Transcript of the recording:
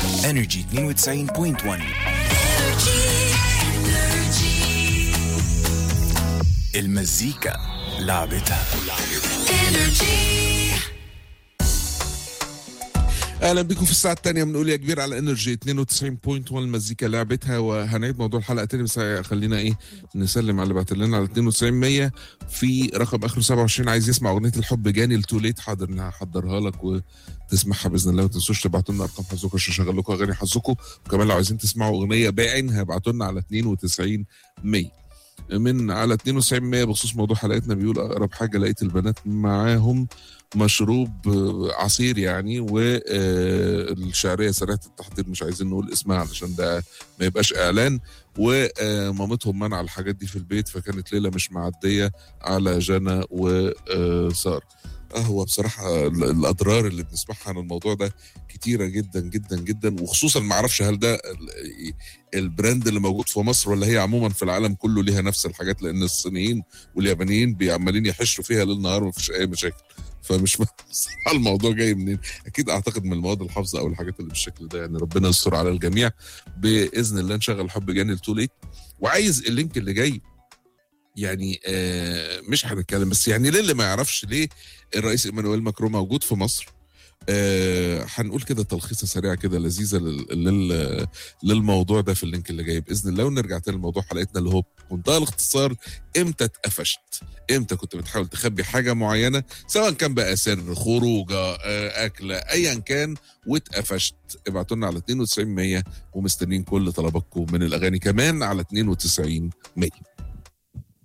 انرجي 92.1 المزيكا لعبتها اهلا بكم في الساعه الثانيه بنقول يا كبير على انرجي 92.1 المزيكا لعبتها وهنعيد موضوع الحلقه تاني بس خلينا ايه نسلم على اللي بعت لنا على 92 100 في رقم اخره 27 عايز يسمع اغنيه الحب جاني لتو ليت حاضر انها هحضرها لك وتسمعها باذن الله ما تنسوش تبعتوا لنا ارقام حظكم عشان اشغل لكم اغاني حظكم وكمان لو عايزين تسمعوا اغنيه بعينها ابعتوا لنا على 92 100 من على 92 100 بخصوص موضوع حلقتنا بيقول اقرب حاجه لقيت البنات معاهم مشروب آه، عصير يعني والشعريه سريعه التحضير مش عايزين نقول اسمها علشان ده ما يبقاش اعلان ومامتهم منع الحاجات دي في البيت فكانت ليله مش معديه على جنى وساره اه هو بصراحه ال- الاضرار اللي بنسمعها عن الموضوع ده كتيره جدا جدا جدا وخصوصا ما اعرفش هل ده ال- البراند اللي موجود في مصر ولا هي عموما في العالم كله ليها نفس الحاجات لان الصينيين واليابانيين بيعملين يحشوا فيها ليل نهار ومفيش اي مشاكل فمش م- بصراحة الموضوع جاي منين اكيد اعتقد من المواد الحافظه او الحاجات اللي بالشكل ده يعني ربنا يستر على الجميع باذن الله نشغل حب جاني لتوليت وعايز اللينك اللي جاي يعني آه مش هنتكلم بس يعني للي ما يعرفش ليه الرئيس ايمانويل ماكرون موجود في مصر آه هنقول كده تلخيصه سريعه كده لذيذه لل... لل... للموضوع ده في اللينك اللي جاي باذن الله ونرجع تاني لموضوع حلقتنا اللي هو بمنتهى الاختصار امتى اتقفشت؟ امتى كنت بتحاول تخبي حاجه معينه سواء كان بقى سر خروجه آه، اكله ايا كان واتقفشت ابعتوا لنا على 92 100 ومستنيين كل طلباتكم من الاغاني كمان على 92 100